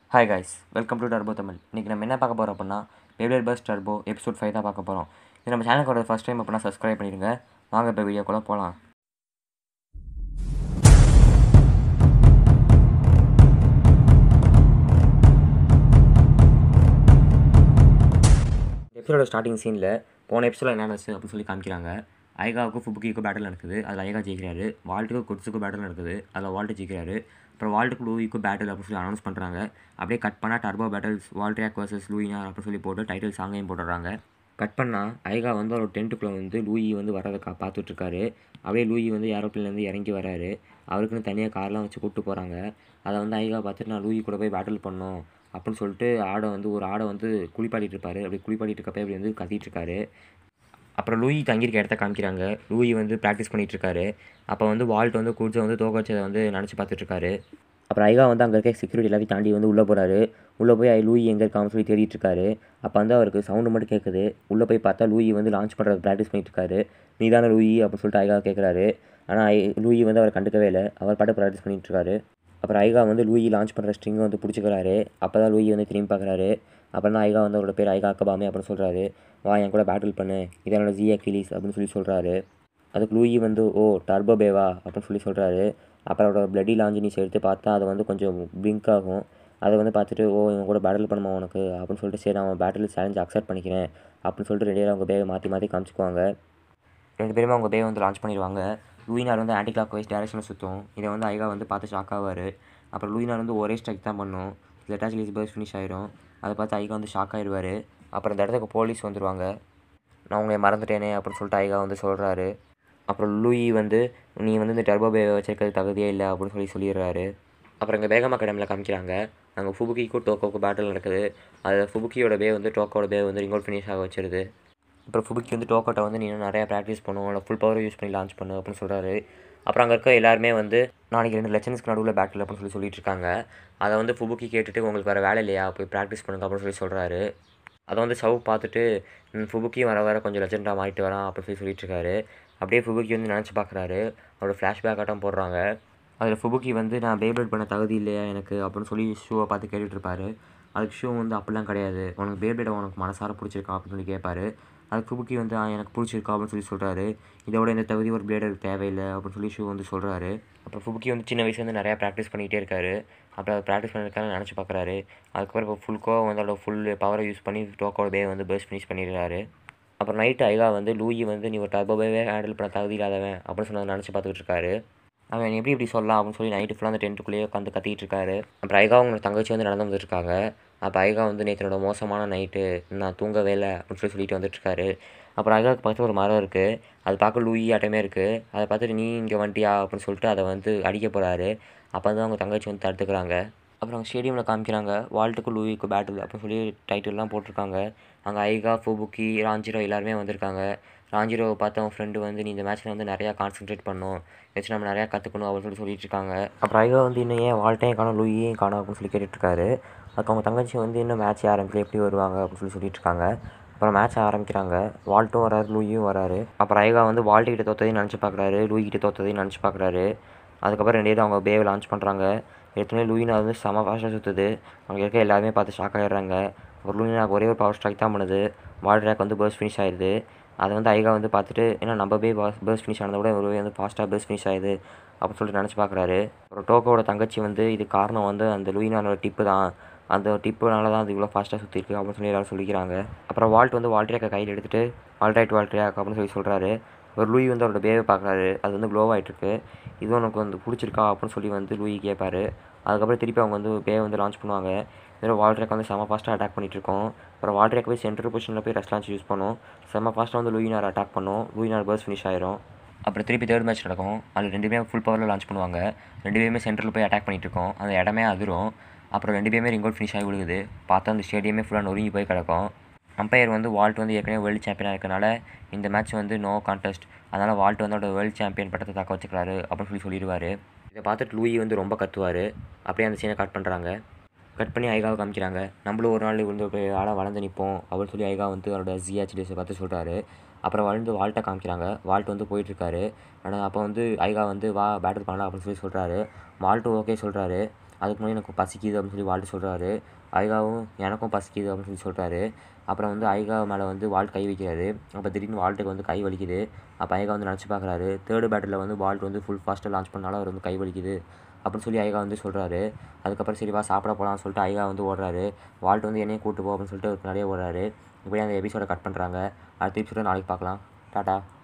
hi guys welcome to turbo Tamil இன்றைக்கி நம்ம என்ன பார்க்க போகிறோம் அப்படின்னா பேபியர் பஸ் டர்போ எபிசோட் ஃபைவ் தான் பார்க்க போகிறோம் இது நம்ம சேனலுக்கு வர ஃபஸ்ட் டைம் அப்படின்னா சப்ஸ்கிரைப் பண்ணிடுங்க வாங்க இப்போ வீடியோக்குள்ளே போகலாம் எபிசோட ஸ்டார்டிங் சீனில் போன எபிசோட என்ன நடந்துச்சு அப்படின்னு சொல்லி காமிக்கிறாங்க ஐகாவுக்கும் ஃபுபுக்கிக்கும் பேட்டில் நடக்குது அதில் ஐகா ஜெயிக்கிறாரு வால்ட்டுக்கும் குட்ஸுக்கும் பேட்டில் நடக்குது அதில் வால்ட்டு ஜெயிக்கிறாரு அப்புறம் வால்ட்டுக்கு லூயிக்கும் பேட்டில் அப்படின்னு சொல்லி அனௌன்ஸ் பண்ணுறாங்க அப்படியே கட் பண்ணால் turbo battles Valtryek versus Luinor அப்படின்னு சொல்லி போட்டு டைட்டில் சாங்கையும் போட்டுடுறாங்க கட் பண்ணால் ஐகா வந்து ஒரு டென்ட்டுக்குள்ளே வந்து லூயி வந்து வரதை கா பார்த்துட்ருக்காரு அப்படியே லூயி வந்து ஏரோப்ளேன்லேருந்து இறங்கி வராரு அவருக்குன்னு தனியாக கார்லாம் வச்சு கூப்பிட்டு போகிறாங்க அதை வந்து ஐகா பார்த்துட்டு நான் லூயி கூட போய் பேட்டில் பண்ணணும் அப்படின்னு சொல்லிட்டு ஆடை வந்து ஒரு ஆடை வந்து குளிப்பாட்டிட்டு இருப்பாரு அப்படி குளிப்பாட்டிட்டு இருக்கப்ப இப்படி வந்து கத்திட்டு இருக்காரு அப்புறம் லூயி தங்கியிருக்க இடத்த காமிக்கிறாங்க லூயி வந்து ப்ராக்டிஸ் பண்ணிட்டு இருக்காரு அப்போ வந்து வால்ட் வந்து குடிச்ச வந்து தோக்க வச்சதை வந்து நினச்சி பார்த்துட்டு இருக்காரு அப்புறம் ஐகா வந்து அங்கே இருக்க செக்யூரிட்டி எல்லாத்தையும் தாண்டி வந்து உள்ளே போகிறாரு உள்ளே போய் ஐ லூயி எங்கே இருக்கான்னு சொல்லி தேடிட்டு இருக்காரு அப்போ வந்து அவருக்கு சவுண்டு மட்டும் கேட்குது உள்ளே போய் பார்த்தா லூயி வந்து லான்ச் பண்ணுறது ப்ராக்டிஸ் பண்ணிட்டு இருக்காரு நீ தானே லூயி அப்படின்னு சொல்லிட்டு ஐகா கேட்குறாரு ஆனால் ஐ லூயி வந்து அவர் கண்டுக்கவே இல்லை அவர் பாட்டு ப்ராக்டிஸ் பண்ணிட்டு இருக்காரு அப்புறம் ஐகா வந்து லூயி லான்ச் பண்ணுற ஸ்ட்ரிங்கை வந்து பிடிச்சிக்கிறாரு அப்போ தான் லூயி வந்து திரும்பி பார்க்குறாரு அப்புறம் தான் ஐகா வந்து அவரோட பேர் ஐகா அக்கபாமே அப்படின்னு சொல்கிறாரு வா என் கூட பேட்டில் பண்ணு இது என்னோட ஜியா கிலீஸ் அப்படின்னு சொல்லி சொல்கிறாரு அதுக்கு லூயி வந்து ஓ டர்போ பேவா அப்படின்னு சொல்லி சொல்கிறாரு அப்புறம் அவரோட பிளட்டி லாஞ்சினிஸ் எடுத்து பார்த்தா அது வந்து கொஞ்சம் பிங்க் ஆகும் அதை வந்து பார்த்துட்டு ஓ இவன் கூட பேட்டில் பண்ணுமா உனக்கு அப்படின்னு சொல்லிட்டு சரி அவன் பேட்டில் சேலஞ்ச் அக்செப்ட் பண்ணிக்கிறேன் அப்படின்னு சொல்லிட்டு ரெண்டு பேரும் அவங்க பேவை மாற்றி மாற்றி காமிச்சிக்குவாங்க ரெண்டு பேருமே அவங்க பேவை வந்து லான்ச் பண்ணிடுவாங்க லூயினார் வந்து ஆன்டி கிளாக் வைஸ் டேரக்ஷனில் சுற்றும் இதை வந்து ஐகா வந்து பார்த்து ஷாக் ஆவார் அப்புறம் லூயினார் வந்து ஒரே ஸ்ட்ரைக் தான் பண்ணும் லெட்டாச் லீஸ் பர்ஸ் ஃபினிஷ் ஆயிரும் அதை பார்த்து ஐகா வந்து ஷாக் ஆயிடுவார் அப்புறம் இந்த இடத்துக்கு போலீஸ் வந்துடுவாங்க நான் உங்களை மறந்துட்டேனே அப்படின்னு சொல்லிட்டு ஐகா வந்து சொல்கிறாரு அப்புறம் லூயி வந்து நீ வந்து இந்த டர்போ பே வச்சிருக்கிறது தகுதியே இல்லை அப்படின்னு சொல்லி சொல்லிடுறாரு அப்புறம் இங்கே வேகமா கடமில் காமிக்கிறாங்க அங்கே ஃபுபுக்கிக்கும் டோக்கோக்கும் பேட்டில் நடக்குது அதில் ஃபுபுக்கியோட பே வந்து டோக்கோட பே வந்து ரிங்கோல் ஃபினிஷ் ஆக வச்சிருது அப்புறம் ஃபுபுக்கி வந்து டோக்கோட்டை வந்து நீ இன்னும் நிறையா ப்ராக்டிஸ் பண்ணும் இல்லை ஃபுல் பவர் யூஸ் பண்ணி லான்ச் பண்ணு அப்படின்னு சொல்கிறாரு அப்புறம் அங்கே இருக்க எல்லாருமே வந்து நாளைக்கு ரெண்டு லெச்சன்ஸ்க்கு நடுவில் பேட்டில் அப்படின்னு சொல்லி சொல்லிட்டு இருக்காங்க அதை வந்து ஃபுபுக்கி கேட்டுட்டு உங்களுக்கு வேறு வேலை இல்லையா போய் ப்ராக்டிஸ் பண்ணுங்க அப்படின்னு சொல்லி சொல்கிறாரு அதை வந்து சவு பார்த்துட்டு ம், ஃபுபுக்கியும் வர வர கொஞ்சம் லெஜெண்டாக மாறிட்டு வரான் அப்படின்னு சொல்லி சொல்லிட்டு இருக்காரு அப்படியே ஃபுபுக்கி வந்து நினச்சி பார்க்குறாரு அவரோட ஃப்ளாஷ்பேக் ஆட்டம் போடுறாங்க அதில் ஃபுபுக்கி வந்து நான் பேப்ளேட் பண்ண தகுதி இல்லையா எனக்கு அப்படின்னு சொல்லி ஷூவை பார்த்து கேட்டுட்டு இருப்பாரு அதுக்கு ஷூ வந்து அப்படிலாம் கிடையாது உனக்கு பேப்ளேட்டை உனக்கு மனசார பிடிச்சிருக்கா அப்படின்னு சொல்லி கேட்பாரு அதுக்கு ஃபுபுக்கி வந்து "ஆ, எனக்கு பிடிச்சிருக்கா அப்படின்னு சொல்லி சொல்கிறாரு இதோட இந்த தகுதி ஒரு பிளேடருக்கு தேவையில்லை அப்படின்னு சொல்லி ஷூ வந்து சொல்கிறாரு அப்புறம் ஃபுபுக்கி வந்து சின்ன வயசுலேருந்து நிறையா ப்ராக்டிஸ் பண்ணிகிட்டே இருக்காரு அப்புறம் அதை ப்ராக்டிஸ் பண்ணிருக்காரு நினச்சி பார்க்குறாரு அதுக்கப்புறம் இப்போ ஃபுல் கோவம் வந்து அதோட ஃபுல் பவரை யூஸ் பண்ணி டோக்கோட பே வந்து பர்ஸ்ட் ஃபினிஷ் பண்ணிடுறாரு அப்புறம் நைட்டு ஐகா வந்து லூயி வந்து நீ ஒரு டர்போவே ஹேண்டில் பண்ண தகுதி இல்லாதவன் அப்படின்னு சொன்னதை நினச்சி பார்த்துக்கிட்டு இருக்காரு அவன் எப்படி இப்படி சொல்லலாம் அப்படின்னு சொல்லி நைட்டு ஃபுல்லாக அந்த டென்ட்டுக்குள்ளேயே உட்காந்து கத்திட்டு இருக்காரு அப்புறம் ஐகா அவங்க தங்கச்சி வந்து நடந்து வந்துட்டு இருக்காங்க அப்போ ஐகா வந்து நேற்று என்னோட மோசமான நைட்டு நான் தூங்கவே இல்லை அப்படின்னு சொல்லி சொல்லிட்டு வந்துட்டு இருக்காரு அப்புறம் ஐகாவுக்கு பக்கத்தில் ஒரு மரம் இருக்குது அது பார்க்க லூயி ஆட்டமே இருக்குது அதை பார்த்துட்டு நீ இங்கே வந்துட்டியா அப்படின்னு சொல்லிட்டு அதை வந்து அடிக்க போகிறாரு அப்போ வந்து அவங்க தங்கச்சி வந்து தடுத்துக்கிறாங்க அப்புறம் ஸ்டேடியமில் காமிக்கிறாங்க வால்ட்டுக்கு லூயிக்கு பேட்டில் அப்படின்னு சொல்லி டைட்டில்லாம் போட்டிருக்காங்க அங்கே ஐகா ஃபுபுக்கி ராஞ்சிரோ எல்லாருமே வந்திருக்காங்க ராஞ்சிரோவை பார்த்து அவன் ஃப்ரெண்டு வந்து நீ இந்த மேட்ச்சில் வந்து நிறையா கான்சென்ட்ரேட் பண்ணும் வச்சு நம்ம நிறையா கற்றுக்கணும் அப்படின்னு சொல்லி சொல்லிட்டு இருக்காங்க அப்புறம் ஐகா வந்து இன்னும் ஏன் வால்ட்டையும் காணும் லூயியும் காணும் அப்படின்னு சொல்லி கேட்டுட்டு இருக்காரு அதுக்கு அவங்க தங்கச்சி வந்து இன்னும் மேட்ச் ஆரம்பிக்கல எப்படி வருவாங்க அப்படின்னு சொல்லி சொல்லிட்டு இருக்காங்க அப்புறம் மேட்ச் ஆரம்பிக்கிறாங்க வால்ட்டும் வராரு லூயும் வராரு அப்புறம் ஐகா வந்து வால்ட்டு கிட்ட தோத்ததையும் நினச்சி பார்க்குறாரு லூயி கிட்ட தோத்ததையும் நினச்சி பார்க்குறாரு அதுக்கப்புறம் ரெண்டு பேரும் அவங்க பேவை லான்ச் பண்ணுறாங்க ஏற்கனவே லூயினா வந்து செம ஃபாஸ்ட்டாக சுற்றுது அவங்க இருக்க எல்லாருமே பார்த்து ஷாக் ஆகிடுறாங்க அப்புறம் லூயினாக்கு ஒரே ஒரு பவர் ஸ்ட்ரைக் தான் பண்ணுது வால் ட்ராக் வந்து பர்ஸ் ஃபினிஷ் ஆயிடுது அதை வந்து ஐகா வந்து பார்த்துட்டு ஏன்னா நம்ம பே பர்ஸ் ஃபினிஷ் ஆனதை விட ஒரு வந்து ஃபாஸ்ட்டாக பர்ஸ் ஃபினிஷ் ஆகுது அப்படின்னு சொல்லிட்டு நினச்சி பார்க்குறாரு அப்புறம் டோக்கோட தங்கச்சி வந்து இது காரணம் வந்து அந்த லூயினானோட டிப்பு தான் அந்த டிப்புனால தான் அது இவ்வளோ ஃபாஸ்ட்டாக சுற்றிருக்கு அப்படின்னு சொல்லி எல்லாரும் சொல்லிக்கிறாங்க அப்புறம் வால்ட் வந்து வால்ட்ரியாக்கை கையில் எடுத்துகிட்டு வால்ட்ரைட் வால்ட்ரியாக் அப்படின்னு சொல்லி சொல்கிறாரு ஒரு லூயி வந்து அவரோட பேவை பார்க்குறாரு அது வந்து க்ளோவ் ஆகிட்டுருக்கு இது உனக்கு வந்து பிடிச்சிருக்கா அப்படின்னு சொல்லி வந்து லூயி கேட்பாரு அதுக்கப்புறம் திருப்பி அவங்க வந்து பேவை வந்து லான்ச் பண்ணுவாங்க இதில் வால்ட்ரேக் வந்து செம ஃபாஸ்ட்டாக அட்டாக் பண்ணிட்டு இருக்கோம் அப்புறம் வால்ட்ரேக் போய் சென்டர் பொசிஷனில் போய் ரெஸ்ட் லான்ச் யூஸ் பண்ணும் செம ஃபாஸ்ட்டாக வந்து லூயினார் அட்டாக் பண்ணும் லூயினார் பர்ஸ் ஃபினிஷ் ஆயிரும் அப்புறம் திருப்பி தேர்ட் மேட்ச் நடக்கும் அது ரெண்டு பேருமே ஃபுல் பவரில் லான்ச் பண்ணுவாங்க ரெண்டு பேருமே சென்டரில் போய் அட்டாக் பண்ணிட்டு இருக்கோம் அந்த இடமே அதிரும் அப்புறம் ரெண்டு பேருமே ரிங்கோல் ஃபினிஷ் ஆகி விழுகுது பார்த்தா அந்த ஸ்டேடியமே ஃபுல்லாக நொறுங்கி போய் கிடக்கும் அம்பையர் வந்து வால்ட் வந்து ஏற்கனவே வேர்ல்டு சாம்பியனாக இருக்கனால இந்த மேட்ச் வந்து நோ கான்டெஸ்ட் அதனால் வால்ட் வந்து அவரோட வேர்ல்டு சாம்பியன் பட்டத்தை தக்க வச்சுக்கிறாரு அப்படின்னு சொல்லி சொல்லிடுவார் இதை பார்த்துட்டு லூயி வந்து ரொம்ப கத்துவார் அப்படியே அந்த சீனை கட் பண்ணுறாங்க கட் பண்ணி ஐகாவை காமிக்கிறாங்க நம்மளும் ஒரு நாள் வந்து ஒரு ஆளாக வளர்ந்து நிற்போம் அப்படின்னு சொல்லி ஐகா வந்து அவரோட ஜிஹெச் டேஸை பார்த்து சொல்கிறாரு அப்புறம் வளர்ந்து வால்ட்டை காமிக்கிறாங்க வால்ட் வந்து போயிட்டுருக்காரு ஆனால் அப்போ வந்து ஐகா வந்து வா பேட்டில் பண்ணலாம் அப்படின்னு சொல்லி சொல்கிறாரு வால்ட்டும் ஓகே சொல்கிறாரு அதுக்கு முன்னாடி எனக்கு பசிக்குது அப்படின்னு சொல்லி வால்ட்டு சொல்கிறாரு ஐகாவும் எனக்கும் பசிக்குது அப்படின்னு சொல்லி சொல்கிறாரு அப்புறம் வந்து ஐகா மேலே வந்து வால்ட் கை வைக்கிறாரு அப்போ திடீர்னு வால்ட்டுக்கு வந்து கை வலிக்குது அப்போ ஐகா வந்து நினச்சி பார்க்குறாரு தேர்டு பேட்டில் வந்து வால்ட் வந்து ஃபுல் ஃபாஸ்ட்டாக லான்ச் பண்ணாலும் அவர் வந்து கை வலிக்குது அப்படின்னு சொல்லி ஐகா வந்து சொல்கிறாரு அதுக்கப்புறம் சரி வா சாப்பிட போகலாம்னு சொல்லிட்டு ஐகா வந்து ஓடுறாரு வால்ட் வந்து என்னையும் கூட்டு போ அப்படின்னு சொல்லிட்டு அவருக்கு நிறைய ஓடுறாரு இப்படியே அந்த எபிசோட கட் பண்ணுறாங்க அடுத்த எபிசோட நாளைக்கு பார்க்கலாம் டாட்டா